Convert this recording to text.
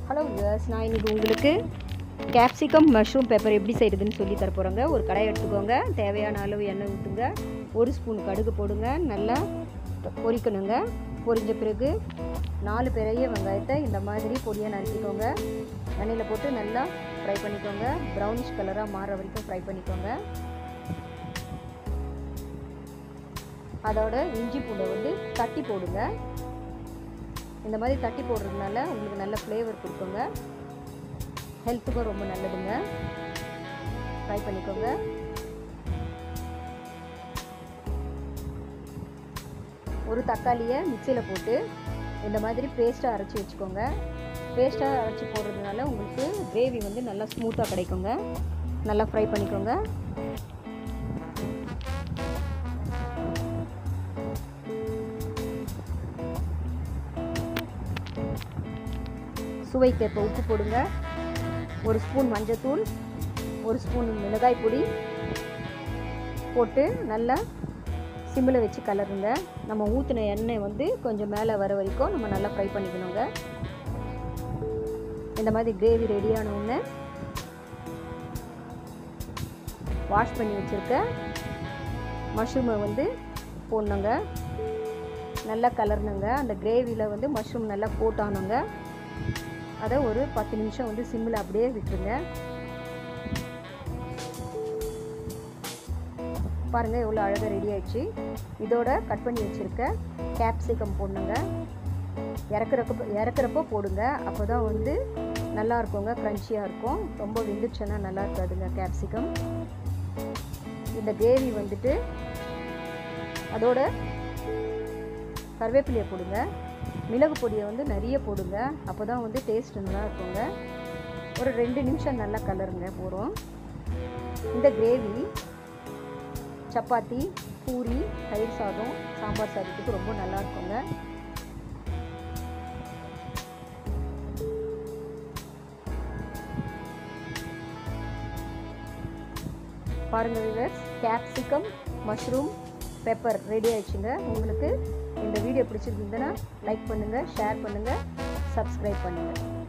hello viewers நான் இன்னைக்கு உங்களுக்கு கேப்சிகம் மஷ்ரூம் பெப்பர் எப்படி செய்யுதுன்னு சொல்லி தர போகிறேங்க ஒரு கடாய் எடுத்துக்கோங்க தேவையான அளவு எண்ணெய் ஊற்றுங்க ஒரு ஸ்பூன் கடுகு போடுங்க நல்லா பொரிக்கணுங்க பொரிஞ்ச பிறகு நாலு பெரிய வெங்காயத்தை இந்த மாதிரி பொடியாக நறுக்கிக்கோங்க எண்ணெயில் போட்டு நல்லா ஃப்ரை பண்ணிக்கோங்க ப்ரௌனிஷ் கலராக மாற வரைக்கும் ஃப்ரை பண்ணிக்கோங்க அதோட இஞ்சி பூண்டை வந்து தட்டி போடுங்க இந்த மாதிரி தட்டி போடுறதுனால உங்களுக்கு நல்ல ஃப்ளேவர் கொடுக்குங்க ஹெல்த்துக்கும் ரொம்ப நல்லதுங்க ட்ரை பண்ணிக்கோங்க ஒரு தக்காளியை மிக்சியில் போட்டு இந்த மாதிரி பேஸ்ட்டாக அரைச்சி வச்சுக்கோங்க பேஸ்ட்டாக அரைச்சி போடுறதுனால உங்களுக்கு கிரேவி வந்து நல்லா ஸ்மூத்தாக கிடைக்குங்க நல்லா ஃப்ரை பண்ணிக்கோங்க சுவைக்கேற்ப உப்பு போடுங்க ஒரு ஸ்பூன் மஞ்சத்தூள் ஒரு ஸ்பூன் மிளகாய் பொடி போட்டு நல்லா சிம்மில் வச்சு கலருங்க நம்ம ஊற்றின எண்ணெய் வந்து கொஞ்சம் மேலே வர வரைக்கும் நம்ம நல்லா ஃப்ரை பண்ணிக்கணுங்க இந்த மாதிரி கிரேவி ரெடியான உடனே வாஷ் பண்ணி வச்சுருக்க மஷ்ரூமை வந்து போடணுங்க நல்லா கலரணுங்க அந்த கிரேவியில் வந்து மஷ்ரூம் நல்லா போட்டானுங்க அதை ஒரு பத்து நிமிஷம் வந்து சிம்மில் அப்படியே விட்டுருங்க பாருங்கள் எவ்வளோ அழகாக ரெடி ஆயிடுச்சு இதோட கட் பண்ணி வச்சுருக்க கேப்சிகம் போடணுங்க இறக்குறப்ப இறக்குறப்போ போடுங்க அப்போ தான் வந்து நல்லா இருக்குங்க க்ரன்ச்சியாக இருக்கும் ரொம்ப வெந்துச்சுன்னா நல்லா இருக்காதுங்க கேப்சிகம் இந்த கிரேவி வந்துட்டு அதோட கருவேப்பிலையை போடுங்க மிளகு பொடியை வந்து நிறைய போடுங்க அப்போ தான் வந்து டேஸ்ட் நல்லா இருக்குங்க ஒரு ரெண்டு நிமிஷம் நல்லா கலருங்க போகிறோம் இந்த கிரேவி சப்பாத்தி பூரி தயிர் சாதம் சாம்பார் சாதத்துக்கு ரொம்ப நல்லா இருக்குங்க பாருங்கள் viewers capsicum mushroom pepper ready ஆயிடுச்சுங்க உங்களுக்கு இந்த வீடியோ பிடிச்சிருந்ததுன்னா லைக் பண்ணுங்கள் ஷேர் பண்ணுங்கள் சப்ஸ்கிரைப் பண்ணுங்கள்